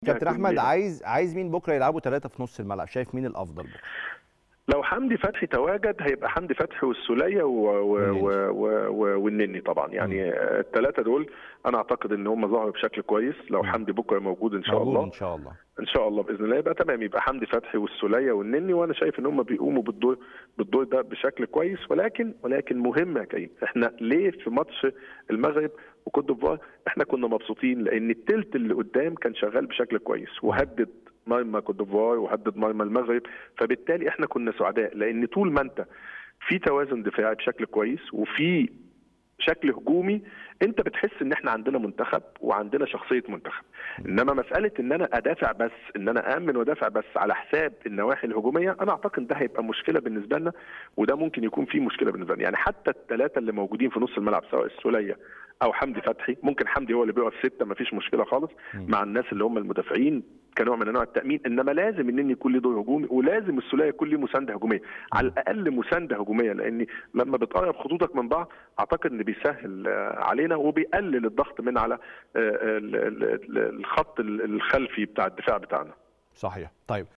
كابتن هيكون احمد ليها. عايز عايز مين بكره يلعبوا ثلاثه في نص الملعب شايف مين الافضل بكره لو حمدي فتحي تواجد هيبقى حمدي فتحي والسوليه و... و... والنني. و... و... و... والنني طبعا يعني آه، الثلاثه دول انا اعتقد ان هم ظهروا بشكل كويس لو مم. حمدي بكره موجود ان شاء موجود الله ان شاء الله ان شاء الله باذن الله يبقى تمام يبقى حمدي فتحي والسوليه والنني وانا شايف ان هم بيقوموا بالدور بالدور ده بشكل كويس ولكن ولكن مهم يا كريم احنا ليه في ماتش المغرب وكوت ديفوار احنا كنا مبسوطين لان التلت اللي قدام كان شغال بشكل كويس وهدد مرمى كوت ديفوار وهدد مرمى المغرب فبالتالي احنا كنا سعداء لان طول ما انت في توازن دفاعي بشكل كويس وفي شكل هجومي انت بتحس ان احنا عندنا منتخب وعندنا شخصيه منتخب انما مساله ان انا ادافع بس ان انا امن وادافع بس على حساب النواحي الهجوميه انا اعتقد ده هيبقى مشكله بالنسبه لنا وده ممكن يكون فيه مشكله بالنسبه لنا يعني حتى الثلاثه اللي موجودين في نص الملعب سواء السوليه او حمدي فتحي ممكن حمدي هو اللي بيقف سته مفيش مشكله خالص مم. مع الناس اللي هم المدافعين كنوع من انواع التامين انما لازم ان يكون له دور هجومي ولازم السوليه يكون له مسانده هجوميه على الاقل مسانده هجوميه لان لما بتقرب خطوطك من بعض اعتقد ان بيسهل آه، علينا وبيقلل الضغط من على آه، ال- ال- ال- الخط الخلفي بتاع الدفاع بتاعنا صحيح طيب